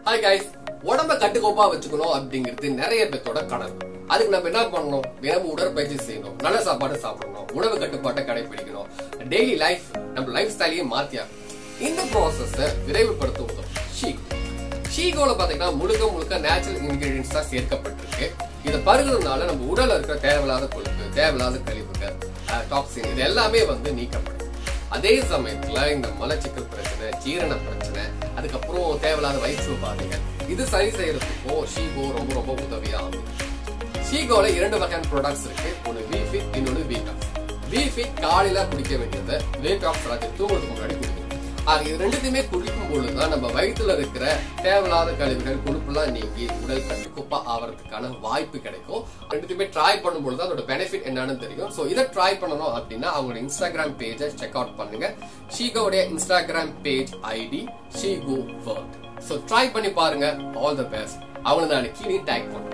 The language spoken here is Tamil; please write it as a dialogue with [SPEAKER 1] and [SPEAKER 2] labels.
[SPEAKER 1] ஹாய் கைஸ் உடம்ப கட்டுக்கோப்பா வச்சுக்கணும் அப்படிங்கிறது நிறைய பேர்த்தோட கனவு அதுக்கு நம்ம என்ன பண்ணணும் தினமும் உடற்பயிற்சி செய்யணும் நல்ல சாப்பாடு சாப்பிடணும் உணவு கட்டுப்பாட்டை கடைபிடிக்கணும் டெய்லி லைஃப் நம்ம லைஃப் ஸ்டைலையே மாத்தியாகணும் இந்த ப்ராசஸ விரைவுபடுத்த உதவும் ஷீக் ஷீகோல பாத்தீங்கன்னா முழுக்க முழுக்க நேச்சுரல் இன்கிரீடியன்ஸ் தான் சேர்க்கப்பட்டிருக்கு இதை பருகிறதுனால நம்ம உடல்ல இருக்கிற தேவையில்லாத கொழுப்பு தேவையில்லாத கழிவுகள் டாக்ஸின் இது எல்லாமே வந்து நீக்கப்படும் அதே சமயத்துல இந்த மலச்சிக்கல் பிரச்சனை ஜீரண பிரச்சனை அதுக்கப்புறம் தேவையில்லாத வயிற்று உபாதைகள் இது சரி செய்யறதுக்கும் ஷீகோ ரொம்ப ரொம்ப உதவியா ஆகும் ஷீகோல இரண்டு வகையான ப்ராடக்ட்ஸ் இருக்கு ஒன்னு விஃபிட் இன்னொன்னு வீடாக்ஸ் விஃபிட் காலையில குடிக்க வேண்டியது வேகாக்ஸ் ராத்திரி தூங்குறதுக்கு முன்னாடி குடிக்கணும் ஆக இது ரெண்டுத்தையுமே குடிக்கும் பொழுதுதான் நம்ம வயிற்றுல இருக்கிற தேவையில்லாத கழிவுகள் கொழுப்புலாம் நீங்கி உடல் கட்டுக்கோப்பா ஆகிறதுக்கான வாய்ப்பு கிடைக்கும் ரெண்டுத்தையுமே ட்ரை பண்ணும்பொழுது தான் அதோட பெனிஃபிட் என்னன்னு தெரியும் ஸோ இதை ட்ரை பண்ணணும் அப்படின்னா அவங்களோட இன்ஸ்டாகிராம் பேஜை செக் அவுட் பண்ணுங்க ஷீகோடைய இன்ஸ்டாகிராம் பேஜ் ஐடி ஷீகோ வேர்ல்ட் ஸோ ட்ரை பண்ணி பாருங்க ஆல் த பெஸ்ட் அவங்களை நான் கீழே டேக் பண்ணுறேன்